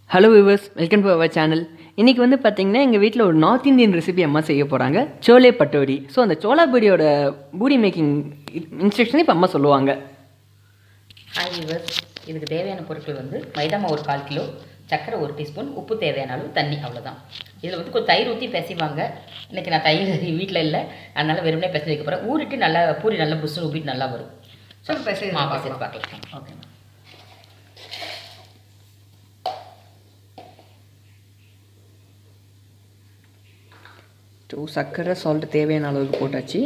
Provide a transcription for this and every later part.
Hello viewers welcome to our channel இன்றைக்கி வந்து பார்த்தீங்கன்னா எங்கள் வீட்டில் ஒரு நார்த் இந்தியன் ரெசிபி அம்மா செய்ய போகிறாங்க சோலே பட்டோடி ஸோ அந்த சோளா பூரியோட பூரி மேக்கிங் இன்ஸ்ட்ரக்ஷன் இப்போ அம்மா சொல்லுவாங்க ஹாய் விவர்ஸ் இதுக்கு தேவையான பொருட்கள் வந்து மைதா மாவு ஒரு கால் கிலோ சர்க்கரை ஒரு டீஸ்பூன் உப்பு தேவையான அளவு தண்ணி அவ்வளோதான் இதில் வந்து கொஞ்சம் தயிர் ஊற்றி பிசைவாங்க இன்றைக்கி நான் தயிர் வீட்டில் இல்லை அதனால் வெறுமனே பிசை வைக்க போகிறேன் ஊறிட்டு நல்லா பூரி நல்லா புஷ்ஷுன்னு ஊப்பிட்டு நல்லா வரும் ஸோ பிசைது மா பிசைத்து பார்க்கலாம் ஓகே ஸோ சர்க்கரை சால்ட் தேவையான அளவுக்கு போட்டாச்சு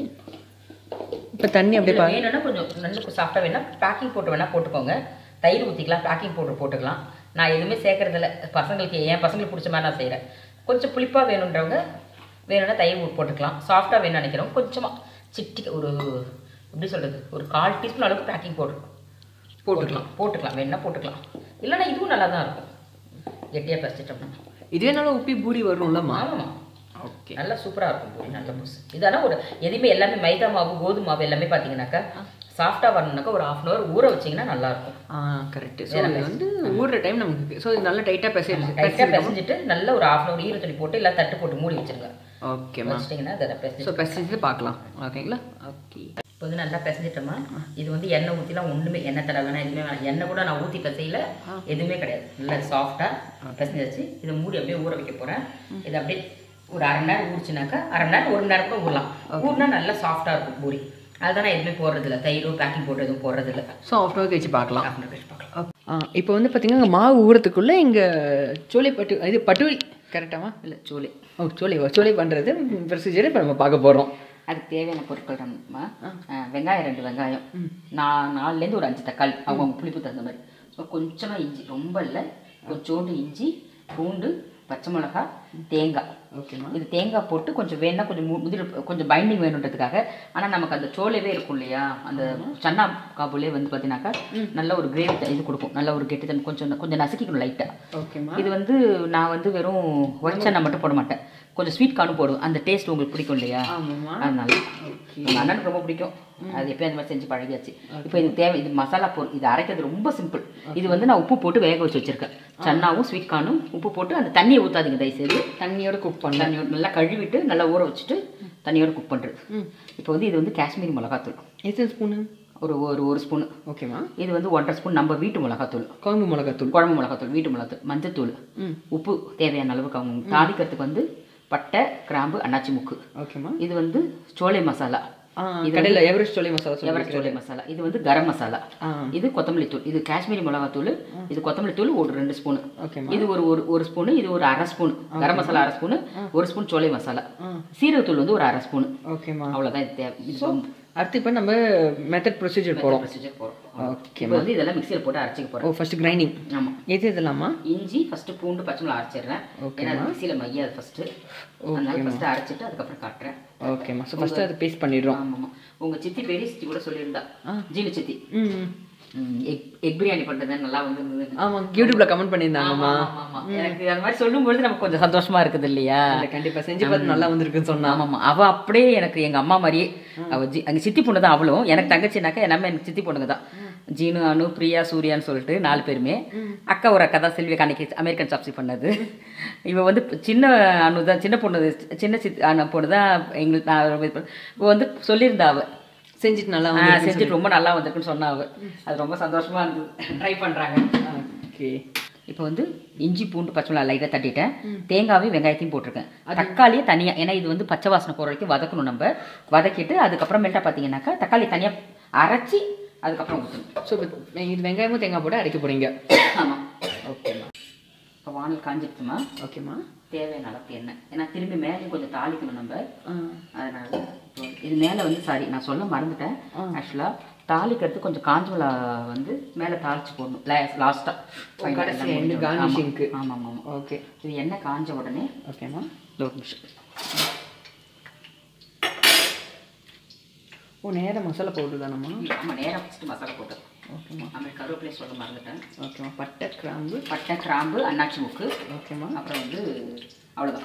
இப்போ தண்ணி அப்படியே பா இதில் வேணும்னா கொஞ்சம் நல்ல சாஃப்டாக வேணால் பேக்கிங் போட்டு வேணால் போட்டுக்கோங்க தயிர் ஊற்றிக்கலாம் பேக்கிங் பவுடர் போட்டுக்கலாம் நான் எதுவுமே சேர்க்கறதில்ல பசங்களுக்கு என் பசங்களுக்கு பிடிச்ச மாதிரி நான் செய்கிறேன் கொஞ்சம் புளிப்பாக வேணுன்றவங்க வேணும்னா தயிர் ஊ- போட்டுக்கலாம் சாஃப்டாக வேணும்னு நினைக்கிறோம் கொஞ்சமாக சிட்டி ஒரு எப்படி சொல்கிறது ஒரு கால் டீஸ்பூன் அளவுக்கு பேக்கிங் பவுடர் போட்டுக்கலாம் போட்டுக்கலாம் வேணும்னா போட்டுக்கலாம் இல்லைன்னா இதுவும் நல்லா தான் இருக்கும் கெட்டியாக பசிச்சிட்டோம்னா இதுவே நல்லா உப்பி பூரி வரும்லம்மா ஆமாம் ஓகே நல்லா சூப்பராக இருக்கும் பூரி நல்ல பூஸ் இதெல்லாம் ஒரு எதுவுமே எல்லாமே மைதா மாவு கோதுமை மாவு எல்லாமே பார்த்தீங்கன்னாக்கா சாஃப்டாக வரணுனாக்கா ஒரு ஆஃப் அன் ஹவர் ஊற வச்சிங்கன்னா நல்லாயிருக்கும் ஆ கரெக்ட் ஸோ இது வந்து ஊறுற டைம் நமக்கு ஸோ இது நல்லா டைட்டாக டைட்டாக பேசிடுச்சு பிசைஞ்சிட்டு நல்ல ஒரு ஆஃப் அன் ஹவர் ஈர துணி போட்டு இல்லை தட்டு போட்டு மூடி வச்சிருங்க ஓகேம்மா வச்சிட்டிங்கன்னா அதை பிசைஞ்சு ஸோ பெஸ்டிஜ் பார்க்கலாம் ஓகேங்களா ஓகே இப்போ வந்து நல்லா பிசைஞ்சிட்டோமா இது வந்து எண்ணெய் ஊற்றிலாம் ஒன்றுமே எண்ணெய் தடவை வேணாம் எதுவுமே வேணாம் எண்ணெய் கூட நான் ஊற்றி பிசையில எதுவுமே கிடையாது நல்லா சாஃப்டாக பிசைஞ்சாச்சு இதை மூடி அப்படியே ஊற வைக்க போகிறேன் இது அப்படியே ஒரு அரை மணி நேரம் ஊறிச்சுனாக்கா அரை மணி நேரம் ஒரு மணி நேரம் கூட ஊறலாம் ஊறினா நல்லா சாஃப்டாக இருக்கும் பூரி அதுதான் நான் எதுவுமே போடுறதில்ல தயிரும் பேக்கிங் போட்டு எதுவும் போடுறதில்ல ஸோ ஆஃப் அன் கழிச்சு பார்க்கலாம் half an hour கழிச்சு பார்க்கலாம் ஆ இப்போ வந்து பார்த்தீங்கன்னா மாவு ஊறத்துக்குள்ளே இங்கே சோலை பட்டு இது பட்டுவலி கரெக்டாமா இல்லை சோளி ஓ சோலை சோலை பண்ணுறது ப்ரொசீஜர் இப்போ நம்ம பார்க்க போகிறோம் அதுக்கு தேவையான பொருட்கள் நம்ம வெங்காயம் ரெண்டு வெங்காயம் நான் நாலுலேருந்து ஒரு அஞ்சு தக்காளி அவங்க புளிப்பு தகுந்த மாதிரி ஸோ கொஞ்சமாக இஞ்சி ரொம்ப இல்லை கொஞ்சோண்டு இஞ்சி பூண்டு பச்சை மிளகாய் தேங்காய் ஓகேம்மா இது தேங்காய் போட்டு கொஞ்சம் வேணா கொஞ்சம் மு- முதிர் கொஞ்சம் பைண்டிங் வேணுன்றதுக்காக ஆனால் நமக்கு அந்த சோளவே இருக்கும் இல்லையா அந்த சன்னா காபுலே வந்து பார்த்தீங்கன்னாக்கா நல்ல ஒரு கிரேவி இது கொடுக்கும் நல்ல ஒரு கெட்டித்தன்மை கொஞ்சம் கொஞ்சம் நசுக்கிக்கணும் லைட்டாக ஓகேம்மா இது வந்து நான் வந்து வெறும் ஒயிட் சன்னா மட்டும் போட மாட்டேன் கொஞ்சம் ஸ்வீட் கார்னும் போடுவேன் அந்த டேஸ்ட் உங்களுக்கு பிடிக்கும் இல்லையா ஆமாம்மா அதனால எங்கள் அண்ணனுக்கு ரொம்ப பிடிக்கும் அது எப்பயும் அந்த மாதிரி செஞ்சு பழகியாச்சு இப்போ இது தேவை இது மசாலா பொருள் இது அரைக்கிறது ரொம்ப சிம்பிள் இது வந்து நான் உப்பு போட்டு வேக வச்சு வச்சிருக்கேன் சன்னாவும் ஸ்வீட் கார்னும் உப்பு போட்டு அந்த தண்ணியை ஊற்றாதீங்க தயவுசெய்து தண்ணியோட குக் பண்ண தண்ணியோட நல்லா கழுவிட்டு நல்லா ஊற வச்சுட்டு தண்ணியோட குக் பண்ணுறது இப்போ வந்து இது வந்து காஷ்மீரி மிளகாத்தூள் எத்தனை ஸ்பூனு ஒரு ஒரு ஒரு ஸ்பூனு ஓகேம்மா இது வந்து ஒன்றரை ஸ்பூன் நம்ம வீட்டு மிளகாத்தூள் குழம்பு மிளகாத்தூள் குழம்பு மிளகாத்தூள் வீட்டு மிளகாத்தூள் மஞ்சத்தூள் ம் உப்பு தேவையான அளவுக்கு அவங்க தாளிக்கிறதுக்கு வந்து பட்டை கிராம்பு அன்னாச்சி முக்கு ஓகேம்மா இது வந்து சோலை மசாலா ஆ கடையில் எவரெஸ்ட் சோலை மசாலா சொல்லி எவரெஸ்ட் சோலை மசாலா இது வந்து கரம் மசாலா ஆ இது கொத்தமல்லி தூள் இது காஷ்மீரி மிளகாத்தூள் இது கொத்தமல்லி தூள் ஒரு ரெண்டு ஸ்பூனு ஓகேம்மா இது ஒரு ஒரு ஒரு ஸ்பூனு இது ஒரு அரை ஸ்பூன் கரம் மசாலா அரை ஸ்பூனு ஒரு ஸ்பூன் சோலை மசாலா ஆ சீரகத்தூள் வந்து ஒரு அரை ஸ்பூனு ஓகேம்மா அவ்வளோதான் இது தேவை இது ஸோ அடுத்து இப்போ நம்ம மெத்தட் ப்ரொசீஜர் போகிறோம் ப்ரொசீஜர் போகிறோம் ஓகே இப்போ வந்து இதெல்லாம் மிக்சியில் போட்டு அரைச்சிக்க ஓ போகிறேன் ஃபர்ஸ்ட் கிரைண்டிங் ஆமாம் எது இதெல்லாமா இஞ்சி ஃபஸ்ட்டு பூண்டு பச்சை மிளகா அரைச்சிடுறேன் Okay, ஏன்னா அது மிக்சியில் மையாது ஃபஸ்ட்டு அதனால ஃபஸ்ட்டு அரைச்சிட்டு அதுக்கப்புறம் காட்டுறேன் ஓகேம்மா ஸோ ஃபஸ்ட்டு அதை பேஸ்ட் பண்ணிடுறோம் ஆமாம்மா உங்கள் சித்தி பெரிய சித்தி கூட சொல்லியிருந்தா ஜீனு சித்தி ம் எக் எக் பிரியாணி பண்ணுறது நல்லா வந்து ஆமாம் யூடியூப்ல கமெண்ட் பண்ணியிருந்தாங்கம்மா எனக்கு அது மாதிரி சொல்லும்பொழுது நமக்கு கொஞ்சம் சந்தோஷமா இருக்குது இல்லையா இல்லை கண்டிப்பாக செஞ்சு பார்த்து நல்லா வந்திருக்குன்னு சொன்னா ஆமாம்மா அவள் அப்படியே எனக்கு எங்கள் அம்மா மாதிரியே அவள் ஜி அங்கே சித்தி பொண்ணு தான் அவளும் எனக்கு தங்கச்சினாக்கா எல்லாமே எனக்கு சித்தி பொண்ணுங்க தான் ஜீனு அனு பிரியா சூர்யான்னு சொல்லிட்டு நாலு பேருமே அக்கா ஒரு அக்கா தான் செல்வி அன்னைக்கு அமெரிக்கன் சாப்ஸி பண்ணது இவ வந்து சின்ன அனு தான் சின்ன பொண்ணு சின்ன சித்தி அனு பொண்ணு தான் எங்களுக்கு நான் இது பண்ண- இவ வந்து சொல்லியிருந்தா அவ செஞ்சுட்டு நல்லா ஆ, செஞ்சுட்டு ரொம்ப நல்லா வந்திருக்குன்னு சொன்னா அவ அது ரொம்ப சந்தோஷமா இருந்தது ட்ரை பண்றாங்க ஓகே இப்போ வந்து இஞ்சி பூண்டு பச்சை மிளகா லைட்டாக தட்டிட்டேன் தேங்காவையும் வெங்காயத்தையும் போட்டிருக்கேன் தக்காளியை தனியாக ஏன்னா இது வந்து பச்சை வாசனை போகிற வரைக்கும் வதக்கணும் நம்ம வதக்கிட்டு அதுக்கப்புறமேட்டா பார்த்தீங்கன்னாக்கா தக்காளி தனியாக அரைச்சி அதுக்கப்புறம் ஊற்றணும் ஸோ இது வெங்காயமும் தேங்காய் போட்டு அரைக்க போகிறீங்க ஆமாம் ஓகேம்மா இப்போ வானல் காஞ்சிடுச்சுமா ஓகேம்மா தேவையான அளவுக்கு எண்ணெய் ஏன்னா திரும்பி மேலேயும் கொஞ்சம் தாளிக்கணும் நம்ம ஆ அதனால இப்போ இது மேலே வந்து சாரி நான் சொல்ல மறந்துட்டேன் ஆக்சுவலாக தாளிக்கிறதுக்கு கொஞ்சம் காஞ்ச மிளகா வந்து மேலே தாளிச்சு போடணும் லாஸ்ட்டாக கடைசி end garnishing க்கு. ஆமாம் ஆமாம் ஆமாம் ஓகே இது எண்ணெய் காஞ்ச உடனே ஓகேம்மா இந்த ஒரு நிமிஷம் ஓ நேரம் மசாலா பவுடர் தானம்மா ஆமாம் நேராக ஃபஸ்ட்டு மசாலா போட்டு ஓகேம்மா ஆமாம் கருவேப்பிலையை சொல்ல மறந்துட்டேன் ஓகேம்மா பட்டை கிராம்பு பட்டை கிராம்பு அன்னாச்சி முக்கு ஓகேம்மா அப்புறம் வந்து அவ்வளோதான்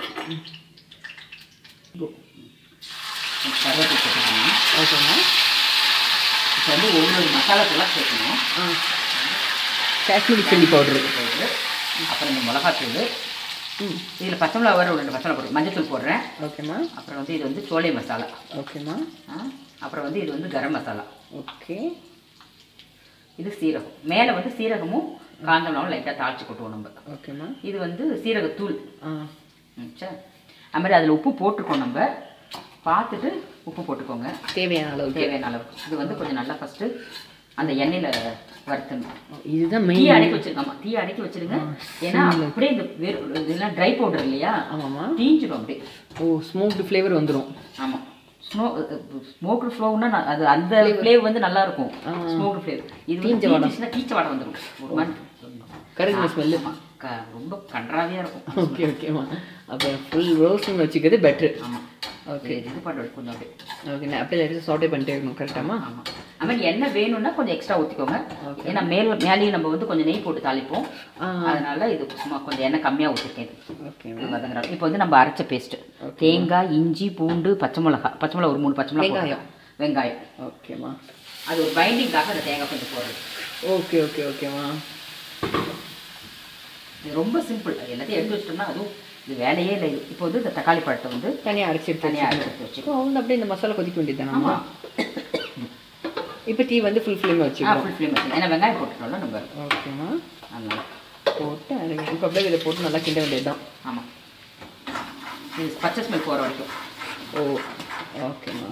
கோ கொஞ்சம் கருவேப்பிலை சேர்த்துக்கணும் ஓகேம்மா இப்போ வந்து ஒவ்வொரு மசாலா தூளாக சேர்க்கணும் ஆ காஷ்மீரி சில்லி பவுடர் பவுடரு அப்புறம் இந்த மிளகாத்தூள் ம் இதில் பச்சை மிளகா வர ஒரு ரெண்டு பச்சை மிளகா போடுறேன் மஞ்சத்தூள் போடுறேன் ஓகேம்மா அப்புறம் வந்து இது வந்து சோலை மசாலா ஓகேம்மா ஆ, அப்புறம் வந்து இது வந்து கரம் மசாலா ஓகே இது சீரகம் மேலே வந்து சீரகமும் காஞ்ச மிளகாவும் லைட்டாக தாளிச்சு கொட்டுவோம் நம்ம ஓகேம்மா இது வந்து சீரகத்தூள் ஆ ம், சரி அது மாதிரி அதில் உப்பு போட்டிருக்கோம் நம்ம பார்த்துட்டு உப்பு போட்டுக்கோங்க தேவையான அளவுக்கு தேவையான அளவுக்கு இது வந்து கொஞ்சம் நல்லா ஃபஸ்ட்டு அந்த எண்ணெயில் வறுத்துணும் இதுதான் தீ மெயின் அடக்கி வச்சிருக்காமா தீ அடக்கி வச்சிருங்க ஏன்னா அப்படியே இந்த வெறு இதெல்லாம் ட்ரை பவுடர் இல்லையா ஆமாம்மா தீஞ்சிடும் அப்படியே ஓ ஸ்மோக்டு ஃப்ளேவர் வந்துடும் ஆமாம் ஸ்மோ ஸ்மோக்டு ஃப்ளோவ்னா அது அந்த ஃப்ளேவ் வந்து நல்லா இருக்கும் ஸ்மோக்டு ஃப்ளேவ் இது வந்து தீஞ்சிச்சுன்னா தீச்ச வாடை வந்துடும் ஒரு மாதிரி கருகின ஸ்மெல்லு ஆமா. க- ரொம்ப கன்றாவியாக இருக்கும் ஓகே ஓகேம்மா அப்போ ஃபுல் ரோஸ்ட்னு வச்சுக்கிறது பெட்ரு ஆமாம் ஓகே இது பண்ணுறது கொஞ்சம் அப்படியே ஓகே நான் அப்படியே எடுத்து சாட்டே பண்ணிட்டே இருக்கணும் கரெக்டாமா ஆமாம் அது மாதிரி எண்ணெய் வேணும்னா கொஞ்சம் எக்ஸ்ட்ரா ஊற்றிக்கோங்க ஏன்னா மேல் மேலேயும் நம்ம வந்து கொஞ்சம் நெய் போட்டு தாளிப்போம் ஆ அதனால இது சும்மா கொஞ்சம் எண்ணெய் கம்மியாக ஊற்றிருக்கேன் ஓகே இது வதங்குறோம் இப்போ வந்து நம்ம அரைச்ச பேஸ்ட்டு தேங்காய் இஞ்சி பூண்டு பச்சை மிளகா பச்சை மிளகா ஒரு மூணு பச்சை மிளகா வெங்காயம். போடுறோம். வெங்காயம் ஓகேம்மா அது ஒரு பைண்டிங்காக அந்த தேங்காய் கொஞ்சம் போடுறது ஓகே ஓகே ஓகேம்மா இது ரொம்ப சிம்பிள் எல்லாத்தையும் எடுத்து வச்சிட்டோம்னா அதுவும் இது வேலையே இல்லை இது இப்போ வந்து இந்த தக்காளி பழத்தை வந்து தனியாக அரைச்சி எடுத்து தனியாக வச்சுக்கணும். எடுத்து வச்சு இப்போ வந்து அப்படியே இந்த மசாலா கொதிக்க வேண்டியதுதானம்மா ஆமாம் இப்போ டீ வந்து ஃபுல் ஃப்ளேம் ஆ வச்சுக்கணும் ஃபுல் ஃப்ளேம் வச்சு ஏன்னா வெங்காயம் போட்டுட்டோம்ல நம்ம ஓகேம்மா அதனால போட்டு அரைங்க இப்போ அப்படியே இதை போட்டு நல்லா கிண்ட வேண்டியதுதான் ஆமாம் இது பச்சை ஸ்மெல் போகிற வரைக்கும் ஓ ஓகேம்மா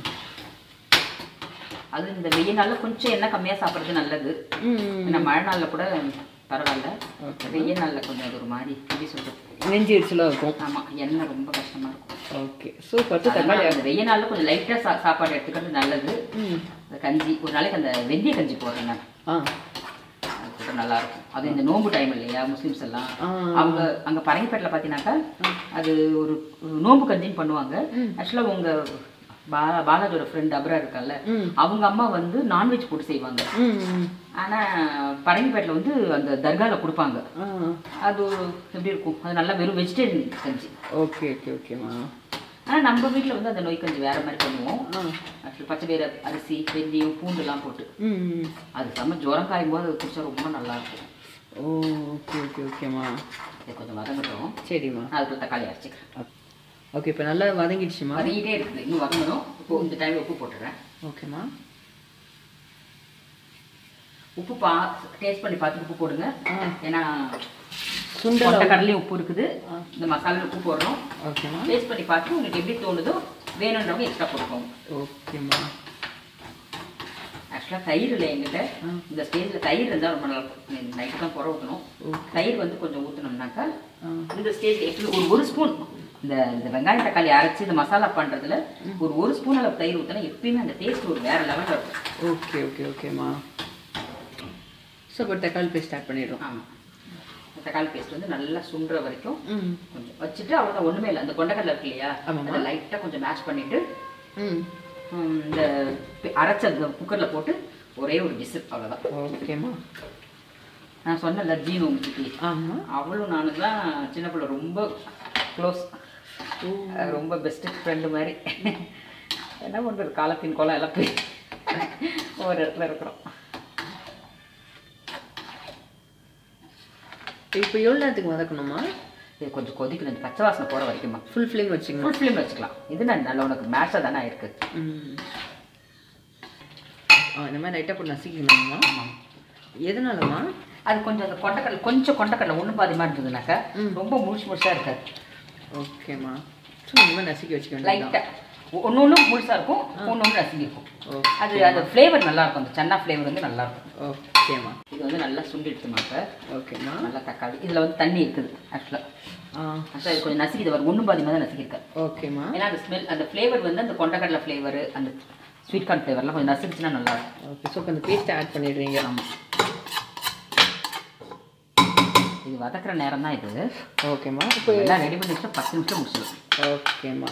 அது இந்த வெயில் நாளில் கொஞ்சம் எண்ணெய் கம்மியாக சாப்பிட்றது நல்லது ம் ஏன்னா மழை நாளில் கூட பரவாயில்ல Okay. வெயில் நாளில் கொஞ்சம் அது ஒரு மாதிரி எப்படி சொல்கிறது நெஞ்சு எரிச்சலாக இருக்கும் ஆமாம் எண்ணெய் ரொம்ப கஷ்டமாக இருக்கும் ஓகே சூப்பர் தக்காளி அதனால அந்த வெயில் நாளில் கொஞ்சம் லைட்டாக சா சாப்பாடு எடுத்துக்கிறது நல்லது ம் அந்த கஞ்சி ஒரு நாளைக்கு அந்த வெந்தய கஞ்சி போடுறேன் நான் ஆ அது கூட நல்லா இருக்கும் அது இந்த நோம்பு டைம் இல்லையா முஸ்லிம்ஸ் எல்லாம் ஆ. அவங்க அங்க பரங்கிப்பேட்டில் பார்த்தீங்கன்னாக்கா அது ஒரு ஒரு நோம்பு கஞ்சின்னு பண்ணுவாங்க ஆக்சுவலாக உங்க பா பாலாஜோட ஃப்ரெண்ட் அப்ரா இருக்கால்ல ம். அவங்க அம்மா வந்து நான்வெஜ் போட்டு செய்வாங்க ம் ம். ஆனா பரங்கிப்பேட்டில் வந்து அந்த தர்காவில் கொடுப்பாங்க ஆ அது ஒரு எப்படி இருக்கும் அது நல்லா வெறும் வெஜிடேரியன் கஞ்சி ஓகே ஓகே ஓகேம்மா ஆனா நம்ம வீட்டில் வந்து அந்த நோய் கஞ்சி வேற மாதிரி பண்ணுவோம் ஆ ஆக்சுவலி பச்சை பயிறு அரிசி வெந்தயம் பூண்டுலாம் போட்டு ம் ம். அது செம்ம ஜுரம் காயும் போது அது குடிச்சா ரொம்ப நல்லா இருக்கும் ஓ ஓகே ஓகே ஓகேம்மா இது கொஞ்சம் வதங்கட்டும் சரிம்மா நான் அதுக்குள்ள தக்காளி அரைச்சிக்கிறேன் ஓகே இப்போ நல்லா வதங்கிடுச்சுமா வதங்கிட்டே இருக்குது இன்னும் வதங்கணும் இப்போ இந்த டைம் உப்பு போட்டுடுறேன் ஓகேம்மா உப்பு பா டேஸ்ட் பண்ணி பார்த்துட்டு உப்பு போடுங்க ஆ. ஏன்னா சுண்டல் கொண்ட கடலையும் உப்பு இருக்குது இந்த மசாலாவில் உப்பு போடுறோம் ஓகேம்மா டேஸ்ட் பண்ணி பார்த்து உங்களுக்கு எப்படி தோணுதோ வேணுன்றவங்க எக்ஸ்ட்ரா போட்டுக்கோங்க ஓகேம்மா ஆக்சுவலாக தயிர் இல்லை எங்கிட்ட இந்த ஸ்டேஜில் தயிர் இருந்தால் ரொம்ப நல்லா இருக்கும் நைட்டு தான் புற ஊற்றணும் தயிர் வந்து கொஞ்சம் ஊற்றினோம்னாக்கா ஆ. இந்த ஸ்டேஜ் எப்படி ஒரு ஒரு ஸ்பூன் இந்த இந்த வெங்காயம் தக்காளி அரைச்சி இந்த மசாலா பண்ணுறதுல ஒரு ஒரு ஸ்பூன் அளவு தயிர் ஊற்றினா எப்பயுமே அந்த டேஸ்ட் ஒரு வேறு லெவலில் இருக்கும் ஓகே ஓகே ஓகேம்மா ஸோ இப்போ தக்காளி பேஸ்ட் ஸ்டார்ட் பண்ணிடுறோம் ஆமாம் தக்காளி பேஸ்ட் வந்து நல்லா சுண்டுற வரைக்கும் ம் கொஞ்சம் வச்சுட்டு அவ்வளோதான் ஒன்றுமே இல்லை அந்த கொண்டக்கடலை இருக்கு இல்லையா ஆமாம்மா. அதை லைட்டாக கொஞ்சம் மேஷ் பண்ணிவிட்டு ம் இந்த பி- அரைச்ச அந்த குக்கரில் போட்டு ஒரே ஒரு விசில் அவ்வளோதான் ஓகேம்மா நான் சொன்னல ஜீனு உங்களுக்கு ஆமாம் அவளும் நானும் தான் சின்ன பிள்ளை ரொம்ப க்ளோஸ் ரொம்ப பெஸ்ட்டு ஃப்ரெண்டு மாதிரி என்ன பண்ணுறது காலத்தின் கோலம் எல்லாம் போய் ஒரு இடத்துல இருக்கிறோம் இப்போ எவ்வளோ நேரத்துக்கு வதக்கணுமா இது கொஞ்சம் கொதிக்கணும் இந்த பச்சை வாசனை போகிற வரைக்குமா ஃபுல் ஃப்ளேம் வச்சுக்கணும் ஃபுல் ஃப்ளேம் வச்சுக்கலாம் இது நான் நல்ல உனக்கு மேட்சாக தானே இருக்கு ம் ஆ இந்த மாதிரி லைட்டாக போட்டு நசிக்கணுமா எதனாலம்மா அது கொஞ்சம் அந்த கொண்டக்கடலை கொஞ்சம் கொண்டக்கடலை ஒன்று பாதிமா இருந்ததுனாக்கா ரொம்ப முழுசு முழுசாக இருக்காது ஓகேம்மா ஸோ இந்த மாதிரி நசுக்கி வச்சுக்க வேண்டியது லைட்டாக ஒன்று ஒன்று முழுசாக இருக்கும் ஒன்று ஒன்று நசுங்கி இருக்கும் ஓகே அது அந்த ஃப்ளேவர் நல்லா இருக்கும் அந்த சன்னா ஃப்ளேவர் வந்து நல்லா இருக்கும் ஓகேம்மா இது வந்து நல்லா சுண்டிடுச்சுமாக்க ஓகேம்மா நல்லா தக்காளி இதில் வந்து தண்ணி இருக்குது ஆக்சுவலாக ஆ ஆக்சுவலாக இது கொஞ்சம் நசுக்கிது வரும் ஒன்று பாதிமா தான் நசுக்கிருக்கேன் ஓகேம்மா ஏன்னா அந்த ஸ்மெல் அந்த ஃப்ளேவர் வந்து அந்த கொண்டக்கடலை ஃப்ளேவர் அந்த ஸ்வீட் கார்ன் ஃப்ளேவர்லாம் கொஞ்சம் நசுக்குச்சுன்னா நல்லா இருக்கும் ஓகே ஸோ இப்போ அந்த பேஸ்ட்டை ஆட் பண்ணிடுறீங்க ஆமாம் இது வதக்குற நேரம் தான் இது ஓகேம்மா இப்போ இப்போ எல்லாம் ரெடி பண்ணி வச்சா பத்து நிமிஷம் முடிச்சிடும் ஓகேம்மா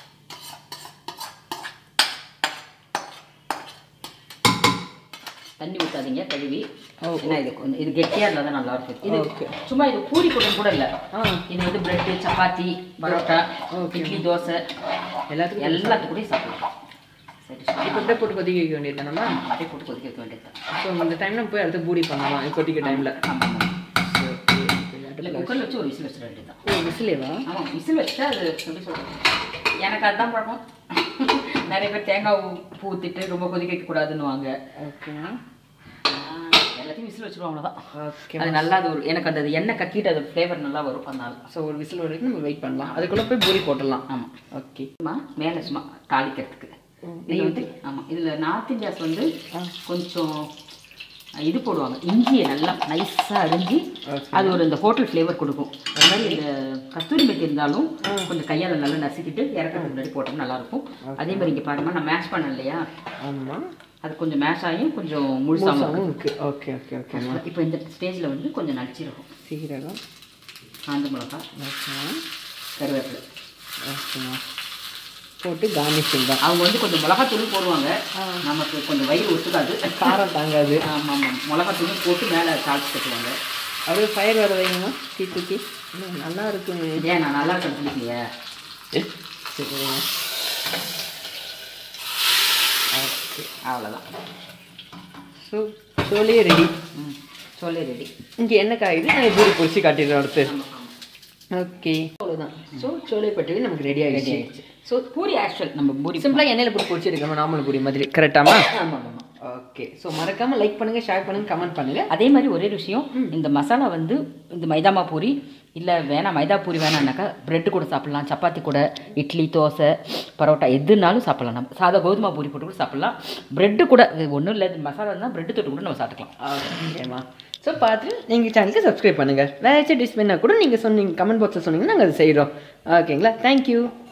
தண்ணி ஊற்றாதீங்க கழுவி ஓ, ஏன்னா இது கொஞ்சம் இது கெட்டியாக இருந்தால் தான் நல்லா இருக்கும் இது Okay. சும்மா இது பூரி கூட்டம் கூட இல்லை ஆ இது வந்து பிரெட்டு சப்பாத்தி பரோட்டா Okay. இட்லி தோசை எல்லாத்துக்கும் எல்லாத்துக்கூடயும் சாப்பிடலாம் சரி சரி இப்போ அப்படியே போட்டு கொதிக்க வைக்க வேண்டியது தானம்மா அப்படியே போட்டு கொதிக்க வைக்க வேண்டியது ஸோ இந்த டைமில் போய் அடுத்து பூரி பண்ணலாம் கொதிக்க டைமில் ஆமாம் ஆமாம் மட்டும் குக்கரில் வச்சு ஒரு விசில் வச்சிட வேண்டியதுதான் ஓ விசிலேவா ஆமாம் விசில் வச்சா அது எப்படி சொல்கிறது எனக்கு அதுதான் பழக்கம் நிறைய பேர் தேங்காய் ஊ- பூ ஊற்றிட்டு ரொம்ப கொதிக்க வைக்கக்கூடாதுன்னுவாங்க ஓகே ஆஹ் எல்லாத்தையும் விசில் வச்சிருவோம் அவ்வளோதான் ஓகே அது நல்லா அது ஒரு எனக்கு அந்த எண்ணெய் கக்கிட்டு அது ஃப்ளேவர் நல்லா வரும் அதனால ஸோ ஒரு விசில் வரைக்கும் நம்ம வெயிட் பண்ணலாம் அதுக்குள்ளே போய் பூரி போட்டுடலாம் ஆமாம் ஓகே சும்மா மேலே சும்மா தாளிக்கிறதுக்கு இது வந்து ஆமாம் இதில் நார்த் இந்தியாஸ் வந்து கொஞ்சம் இது போடுவாங்க இஞ்சியை நல்லா நைஸாக அரிஞ்சு Okay. அது ஒரு இந்த ஹோட்டல் ஃப்ளேவர் கொடுக்கும் அது மாதிரி இந்த கஸ்தூரி மெத்தி இருந்தாலும் கொஞ்சம் கையால் நல்லா நசுக்கிட்டு இறக்கிறதுக்கு முன்னாடி போட்டோம்னா நல்லாயிருக்கும் அதே மாதிரி இங்கே பாருங்க நான் மேஷ் பண்ணேன் இல்லையா ஆமாம் அது கொஞ்சம் மேஷ் ஆகியும் கொஞ்சம் முழுசாகவும் முழுசாகவும் இருக்குது ஓகே ஓகே ஓகேம்மா இப்போ இந்த ஸ்டேஜில் வந்து கொஞ்சம் நடிச்சிருக்கும் சீரகம் காஞ்ச மிளகா ஓகேம்மா கருவேப்பிலை ஓகேம்மா போட்டு கார்னிஷிங் தான் அவங்க வந்து கொஞ்சம் மிளகாத்தூள் போடுவாங்க நமக்கு கொஞ்சம் வயிறு ஒத்துக்காது காரம் தாங்காது ஆமாம் ஆமாம் மிளகாத்தூள் போட்டு மேலே தாளிச்சு கட்டுவாங்க அப்படியே ஃபயர் வர வைங்கம்மா தீ தூக்கி இன்னும் நல்லா இருக்குங்க ஏன் நான் நல்லா இருக்கேன்னு சொல்லிக்கலையே சரிங்க ஓகே அவ்வளோதான் ஸோ சோலே ரெடி ம் சொல்லி ரெடி இங்கே என்ன காயுது நாங்கள் பூரி பொரிச்சு காட்டிடுறோம் அடுத்து ஆமாம் ஆமாம் ஓகே அவ்வளோதான் ஸோ சோலை பட்டுவி நமக்கு ரெடி ஆகிடுச்சு ஆயிடுச்சு ஸோ பூரி ஆக்சுவல் நம்ம பூரி சிம்பிளாக எண்ணெயில் போட்டு பொரிச்சிருக்கோம் நார்மல் பூரி மாதிரி கரெக்டாமா ஆமாம் ஆமாம் ஓகே ஸோ மறக்காமல் லைக் பண்ணுங்கள் ஷேர் பண்ணுங்கள் கமெண்ட் பண்ணுங்கள் அதே மாதிரி ஒரே விஷயம் இந்த மசாலா வந்து இந்த மைதாமா பூரி இல்லை வேணாம் மைதா பூரி வேணாம்னாக்கா பிரெட் கூட சாப்பிட்லாம் சப்பாத்தி கூட இட்லி தோசை பரோட்டா எதுனாலும் சாப்பிட்லாம் நம்ம சாதா கோதுமை பூரி போட்டு கூட சாப்பிட்லாம் பிரெட்டு கூட ஒன்றும் இல்லை இது மசாலா இருந்தால் பிரெட்டு தொட்டு கூட நம்ம சாப்பிட்டுக்கலாம் ஓகேம்மா ஸோ பார்த்து நீங்கள் சேனலுக்கு சப்ஸ்கிரைப் பண்ணுங்கள் வேறு ஏதாச்சும் டிஷ் பண்ணால் கூட நீங்கள் சொன்னீங்க கமெண்ட் பாக்ஸில் சொன்னீங்கன்னா நாங்கள் அதை செய்கிறோம் ஓகேங்களா தேங்க்யூ